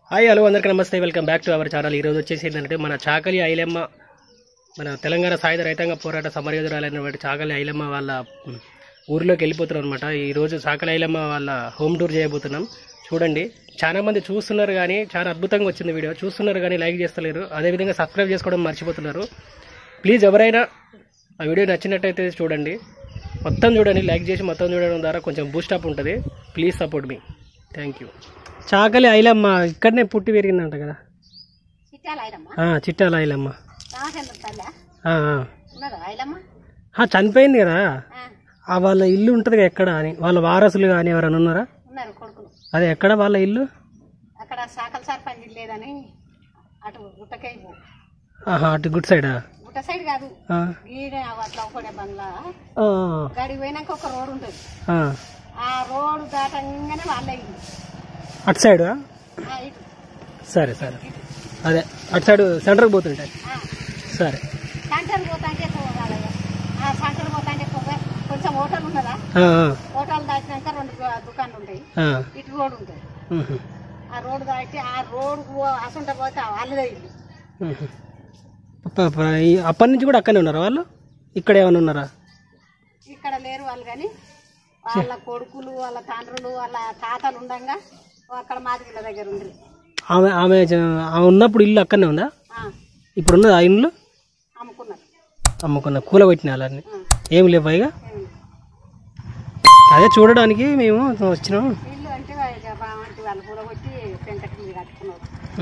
Hi hello అందరికీ నమస్తే welcome back to our channel ఈరోజు వచ్చేసి ఏంటంటే మన చాకలి ఐలమ్మ మన తెలంగాణ సాయుధ రైతాంగ పోరాట సమరయోధురాలైనటువంటి చాకలి ఐలమ్మ వాళ్ళ ఉమ్, ఊరిలోకి వెళ్ళిపోతున్నాం అనమాట ఈరోజు చాకలి ఐలమ్మ వాళ్ళ హోమ్ టూర్ చేయబోతున్నాం చూడండి చాలా మంది చూస్తున్నారు కానీ చాలా అద్భుతంగా వచ్చింది వీడియో చూస్తున్నారు కానీ లైక్ చేస్తలేరు అదేవిధంగా సబ్స్క్రైబ్ చేసుకోవడం మర్చిపోతున్నారు ప్లీజ్ ఎవరైనా ఆ వీడియో నచ్చినట్టయితే చూడండి మొత్తం చూడండి లైక్ చేసి మొత్తం చూడడం ద్వారా కొంచెం బూస్టప్ ఉంటుంది ప్లీజ్ సపోర్ట్ మీ థ్యాంక్ యూ చాకలి ఐలమ్మ ఇక్కడనే పుట్టి పెరిగిందంట కదా చిట్టాల ఆయనమ్మ ఆ, చిట్టాల ఐలమ్మ రామచంద్ర తల్లి ఆ, ఆ. ఉన్నదా ఆయనమ్మ ఆ, చనిపోయింది కదా ఆ, ఆ వాళ్ళ ఇల్లు ఉంటుంది కదా ఎక్కడ అని వాళ్ళ వారసులు కానీ ఎవరైనా ఉన్నారా ఉన్నారు కొడుకులు అదే ఎక్కడ వాళ్ళ ఇల్లు అక్కడ సాకల సర్పంచ్ లేదని అటు గుట్టకై పో ఆహా అటు గుడ్ సైడా గుట్ట సైడ్ కాదు ఆ, ఈడ అట్లా ఒకటే బంగ్లా ఆ, గడికి పోయినాక ఒక రోడ్ ఉంటుంది ఆ. ఆ రోడ్ దాటంగానే వాళ్ళ ఇల్లు అటు సైడా ఆ, ఇటు సరే సరే అదే అటు సైడ్ సెంటర్కి పోతుంటాయి ఆ, సరే సెంటర్ పోతాంటే పోవాలయ్య ఆ సెంటర్ పోతాంటే పోగా- కొంచెం హోటల్ ఉన్నదా ఆ, ఆ, హోటల్ దాటినాక రెండు దు- దుకాణాలు ఉంటాయి ఆ. ఇటు రోడ్ ఉంటుంది ఉహు, ఆ రోడ్ దాటి ఆ రోడ్ అసంట పోతే వాళ్ళదే ఇల్లు ఉహు. ప- ప- ఈ- అప్పటి నుంచి కూడా అక్కడనే ఉన్నారా వాళ్ళు ఇక్కడ ఏమైనా ఉన్నారా ఇక్కడ లేరు వాళ్ళు కానీ వాళ్ళ కొడుకులు వాళ్ళ తండ్రులు వాళ్ళ తాతలు ఉండంగా అక్కడ మాదిరిల దగ్గర ఉండ్రి ఆమె ఆమె జ- ఆమె ఉన్నప్పుడు ఇల్లు అక్కడనే ఉందా ఆ, ఇప్పుడు ఉన్నది ఆ ఇల్లు అమ్ముకున్నారు అమ్ముకున్న కూల పెట్టిన వాళ్ళని ఆ, ఏం లేవు పైగా ఏం. అదే చూడడానికి మేము వచ్చినాం ఇల్లు అంటే ఇక బావంటి వాళ్ళు పూల కొట్టి పెంకటి మీద కట్టుకున్నారు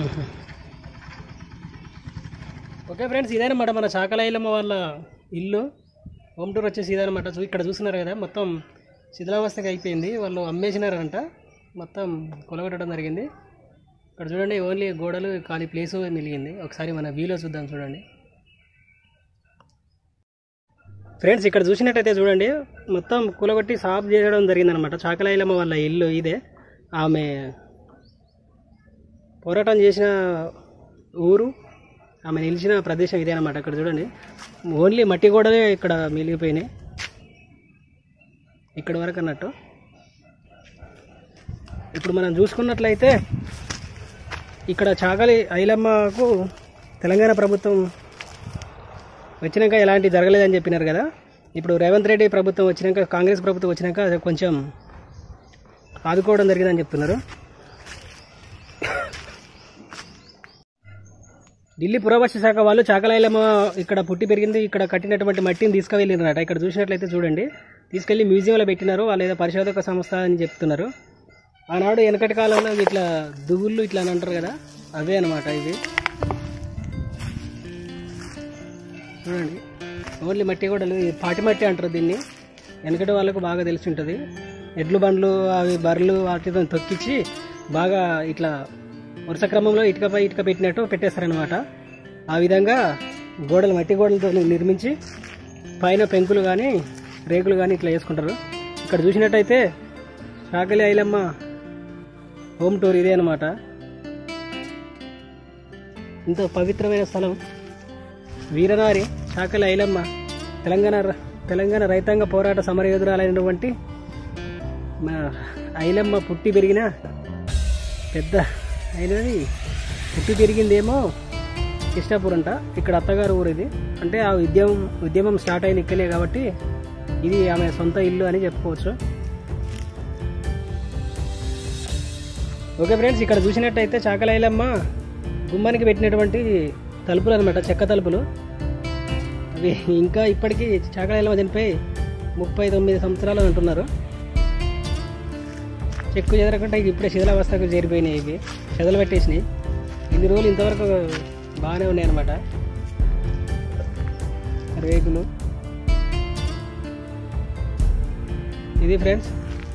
ఓకే ఫ్రెండ్స్ ఇదేనమాట మన చాకలైలమ్మ వాళ్ళ ఇల్లు హోమ్ టూర్ వచ్చేసి ఇదనమాట చూ ఇక్కడ చూస్తున్నారు కదా మొత్తం శిథిలావస్థకి అయిపోయింది వాళ్ళు అమ్మేసినారంట మొత్తం కొలగొట్టడం జరిగింది ఇక్కడ చూడండి ఓన్లీ గోడలు ఖాళీ ప్లేస్ మిలిగింది ఒకసారి మన వ్యూలో చూద్దాం చూడండి ఫ్రెండ్స్ ఇక్కడ చూసినట్టయితే చూడండి మొత్తం కూలగొట్టి సాఫ్ చేయడం జరిగిందనమాట చాకలైలమ్మ వాళ్ళ ఇల్లు ఇదే ఆమె పోరాటం చేసిన ఊరు ఆమె నిలిచిన ప్రదేశం ఇదే అనమాట ఇక్కడ చూడండి ఓన్లీ మట్టి గోడలే ఇక్కడ మిగిలిపోయినాయి ఇక్కడ వరకు అన్నట్టు ఇప్పుడు మనం చూసుకున్నట్లయితే ఇక్కడ చాకలి ఐలమ్మకు తెలంగాణ ప్రభుత్వం వచ్చినాక ఎలాంటి జరగలేదని చెప్పినారు కదా ఇప్పుడు రేవంత్ రెడ్డి ప్రభుత్వం వచ్చినాక కాంగ్రెస్ ప్రభుత్వం వచ్చినాక అది కొంచెం ఆదుకోవడం జరిగిందని చెప్తున్నారు ఢిల్లీ పురావస్తు శాఖ వాళ్ళు చాకలైలమ్మ ఇక్కడ పుట్టి పెరిగింది ఇక్కడ కట్టినటువంటి మట్టిని తీసుకువెళ్ళినారట ఇక్కడ చూసినట్లయితే చూడండి తీసుకెళ్లి మ్యూజియంలో పెట్టినారు వాళ్ళు ఏదో పరిశోధక సంస్థ అని చెప్తున్నారు ఆనాడు వెనకటి కాలంలో ఇట్లా దువ్వుళ్ళు ఇట్లా అని అంటారు కదా అవే అనమాట ఇవి చూడండి ఓన్లీ మట్టి కూడా లేదు. ఇది పాటి మట్టి అంటారు దీన్ని వెనకటి వాళ్ళకు బాగా తెలిసి ఉంటుంది ఎడ్లు బండ్లు అవి బర్రెలు వాటితో తొక్కించి బాగా ఇట్లా వరుస క్రమంలో ఇటుకపై ఇటుక పెట్టినట్టు పెట్టేస్తారనమాట ఆ విధంగా గోడలు మట్టి గోడలతో నిర్మించి పైన పెంకులు కానీ రేకులు కానీ ఇట్లా వేసుకుంటారు ఇక్కడ చూసినట్టయితే చాకలి ఐలమ్మ హోమ్ టూర్ ఇదే అనమాట ఇంత పవిత్రమైన స్థలం వీరనారి చాకలి ఐలమ్మ తెలంగాణ ర- తెలంగాణ రైతాంగ పోరాట సమరయోధురాలైనటువంటి మన ఐలమ్మ పుట్టి పెరిగిన పెద్ద అయినది పుట్టి పెరిగిందేమో కృష్ణాపూర్ అంట ఇక్కడ అత్తగారు ఊరు ఇది అంటే ఆ ఉద్యమం ఉద్యమం స్టార్ట్ అయింది ఇక్కడే కాబట్టి ఇది ఆమె సొంత ఇల్లు అని చెప్పుకోవచ్చు ఓకే ఫ్రెండ్స్ ఇక్కడ చూసినట్టయితే చాకలైలమ్మ గుమ్మానికి పెట్టినటువంటి తలుపులు అనమాట చెక్క తలుపులు అవి ఇంకా ఇప్పటికీ చాకలైలమ్మ చనిపోయి ముప్పై తొమ్మిది సంవత్సరాలు అంటున్నారు చెక్కు చెదరకుండా ఇక ఇప్పుడే శిథిలావస్థకు చేరిపోయినాయి ఇవి చెదలు పెట్టేసినాయి ఇన్ని రోజులు ఇంతవరకు బాగానే ఉన్నాయి అనమాట రేకులు ఇది ఫ్రెండ్స్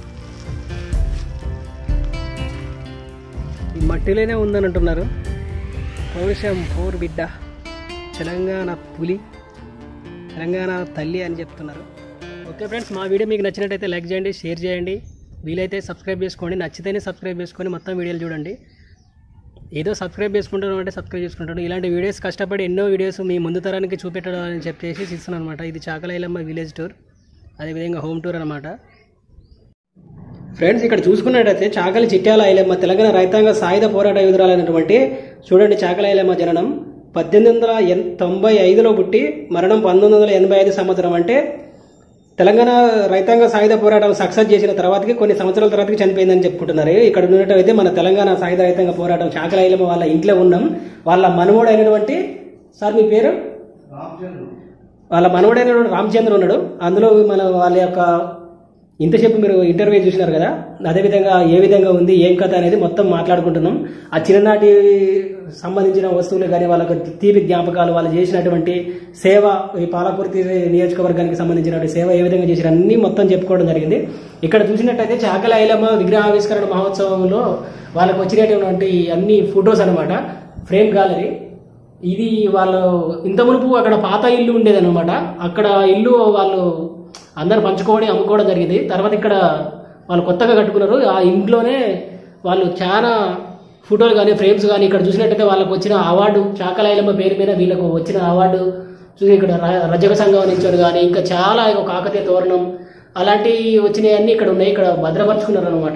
ఈ మట్టిలోనే ఉందని అంటున్నారు పౌరుషం పౌరు బిడ్డ తెలంగాణ పులి తెలంగాణ తల్లి అని చెప్తున్నారు ఓకే ఫ్రెండ్స్ మా వీడియో మీకు నచ్చినట్టయితే లైక్ చేయండి షేర్ చేయండి వీలైతే సబ్స్క్రైబ్ చేసుకోండి నచ్చితేనే సబ్స్క్రైబ్ చేసుకొని మొత్తం వీడియోలు చూడండి ఏదో సబ్స్క్రైబ్ చేసుకుంటాను అంటే సబ్స్క్రైబ్ చేసుకుంటాను ఇలాంటి వీడియోస్ కష్టపడి ఎన్నో వీడియోస్ మీ ముందు తరానికి చూపెట్టడం అని చెప్పేసి ఇస్తున్నాను అనమాట ఇది చాకలైలమ్మ విలేజ్ టూర్ అదేవిధంగా హోమ్ టూర్ అనమాట ఫ్రెండ్స్ ఇక్కడ చూసుకున్నట్టయితే చాకలి చిట్యాల ఐలమ్మ తెలంగాణ రైతాంగ సాయుధ పోరాట యోధురాలైనటువంటి చూడండి చాకలి ఐలమ్మ జననం పద్దెనిమిది వందల ఎన్ తొంభై ఐదులో పుట్టి మరణం పంతొమ్మిది వందల ఎనభై ఐదు సంవత్సరం అంటే తెలంగాణ రైతాంగ సాయుధ పోరాటం సక్సెస్ చేసిన తర్వాతకి కొన్ని సంవత్సరాల తర్వాతకి చనిపోయిందని చెప్పుకుంటున్నారు ఇక్కడ ఉన్నట్టయితే మన తెలంగాణ సాయుధ రైతాంగ పోరాటం చాకలి ఐలమ్మ వాళ్ళ ఇంట్లో ఉన్నాం వాళ్ళ మనవడు అయినటువంటి సార్ మీ పేరు వాళ్ళ మనవడైనటువంటి రామచంద్ర ఉన్నాడు అందులో మన వాళ్ళ యొక్క ఇంతసేపు మీరు ఇంటర్వ్యూ చూసినారు కదా అదేవిధంగా ఏ విధంగా ఉంది ఏం కథ అనేది మొత్తం మాట్లాడుకుంటున్నాం ఆ చిన్ననాటి సంబంధించిన వస్తువులు కానీ వాళ్ళకు తీపి జ్ఞాపకాలు వాళ్ళు చేసినటువంటి సేవ ఈ పాలకుర్తి నియోజకవర్గానికి సంబంధించినటువంటి సేవ ఏ విధంగా చేసిన అన్ని మొత్తం చెప్పుకోవడం జరిగింది ఇక్కడ చూసినట్టయితే చాకల ఐలమ్మ విగ్రహావిష్కరణ మహోత్సవంలో వాళ్ళకు వచ్చినటువంటి అన్ని ఫొటోస్ అన్నమాట ఫ్రేమ్ గ్యాలరీ ఇది వాళ్ళు ఇంత మునుపు అక్కడ పాత ఇల్లు ఉండేదన్నమాట అక్కడ ఇల్లు వాళ్ళు అందరు పంచుకోవడం అమ్ముకోవడం జరిగింది తర్వాత ఇక్కడ వాళ్ళు కొత్తగా కట్టుకున్నారు ఆ ఇంట్లోనే వాళ్ళు చాలా ఫోటోలు కానీ ఫ్రేమ్స్ కానీ ఇక్కడ చూసినట్టయితే వాళ్ళకు వచ్చిన అవార్డు చాకలాయలమ్మ పేరు మీద వీళ్ళకు వచ్చిన అవార్డు చూసి ఇక్కడ ర- రజక సంఘం నుంచి కానీ ఇంకా చాలా ఒక కాకతీయ తోరణం అలాంటివి వచ్చినాయన్నీ ఇక్కడ ఉన్నాయి ఇక్కడ భద్రపరుచుకున్నారు అనమాట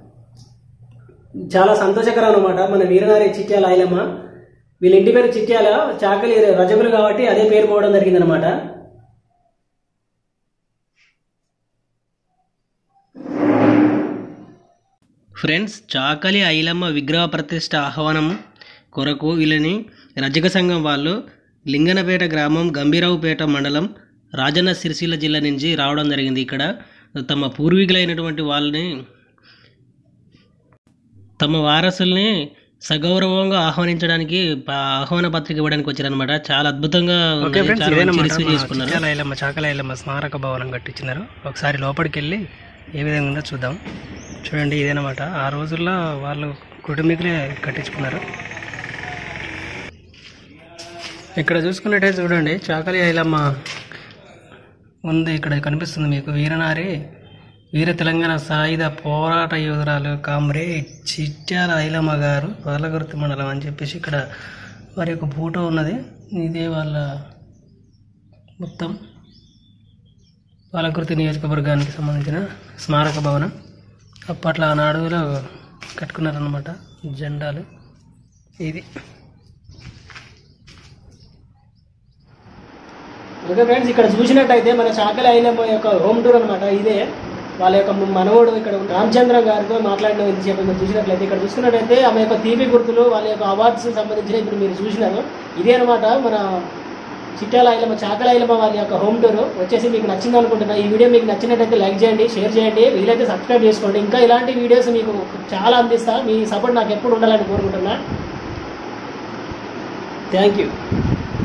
చాలా సంతోషకరం అనమాట మన వీరనారి చిట్యాల ఐలమ్మ వీళ్ళ ఇంటి పేరు చిట్యాల చాకలి రజకులు కాబట్టి అదే పేరు పోవడం జరిగింది అనమాట ఫ్రెండ్స్ చాకలి ఐలమ్మ విగ్రహ ప్రతిష్ట ఆహ్వానం కొరకు వీళ్ళని రజక సంఘం వాళ్ళు లింగనపేట గ్రామం గంభీరావుపేట మండలం రాజన్న సిరిసిల్ల జిల్లా నుంచి రావడం జరిగింది ఇక్కడ తమ పూర్వీకులైనటువంటి వాళ్ళని తమ వారసుల్ని సగౌరవంగా ఆహ్వానించడానికి ప- ఆహ్వాన పత్రిక ఇవ్వడానికి వచ్చారనమాట చాలా అద్భుతంగా ఉంది. చాలా మంచి రిసీవ్ చేసుకున్నారు చిట్యాలయలమ్మ చాకలయలమ్మ స్మారక భవనం కట్టించినారు ఒకసారి లోపలికి వెళ్ళి ఏ విధంగా ఉందో చూద్దాం చూడండి ఇదేనమాట ఆ రోజుల్లో వాళ్ళు కుటుంబీకులే కట్టించుకున్నారు ఇక్కడ చూసుకున్నట్టయితే చూడండి చాకలి ఐలమ్మ ఉంది ఇక్కడ కనిపిస్తుంది మీకు వీరనారి వీర తెలంగాణ సాయుధ పోరాట యోధురాలు కామ్రే చిట్యాల ఐలమ్మ గారు పాలగుర్తి మండలం అని చెప్పేసి ఇక్కడ వారి యొక్క ఫోటో ఉన్నది ఇదే వాళ్ళ మొత్తం పాలకుర్తి నియోజకవర్గానికి సంబంధించిన స్మారక భవనం అప్పట్లో ఆనాడులో కట్టుకున్నారనమాట జెండాలు ఇది ఓకే ఫ్రెండ్స్ ఇక్కడ చూసినట్టయితే మన చాకలి ఐలమ్మ యొక్క హోమ్ టూర్ అనమాట ఇదే వాళ్ళ యొక్క మనవడు ఇక్కడ ఉన్న రామచంద్ర గారితో మాట్లాడిన చెప్పి మీరు చూసినట్లయితే ఇక్కడ చూసుకున్నట్టయితే ఆమె యొక్క తీపి గుర్తులు వాళ్ళ యొక్క అవార్డ్స్ సంబంధించిన ఇప్పుడు మీరు చూసినారు ఇదే అనమాట మన చిట్టాల ఐలమ్మ చాకల ఐలమ్మ వాళ్ళ యొక్క హోమ్ టూర్ వచ్చేసి మీకు నచ్చింది అనుకుంటున్నా ఈ వీడియో మీకు నచ్చినట్టయితే లైక్ చేయండి షేర్ చేయండి వీలైతే సబ్స్క్రైబ్ చేసుకోండి ఇంకా ఇలాంటి వీడియోస్ మీకు చాలా అందిస్తా మీ సపోర్ట్ నాకు ఎప్పుడు ఉండాలని కోరుకుంటున్నా థ్యాంక్ యూ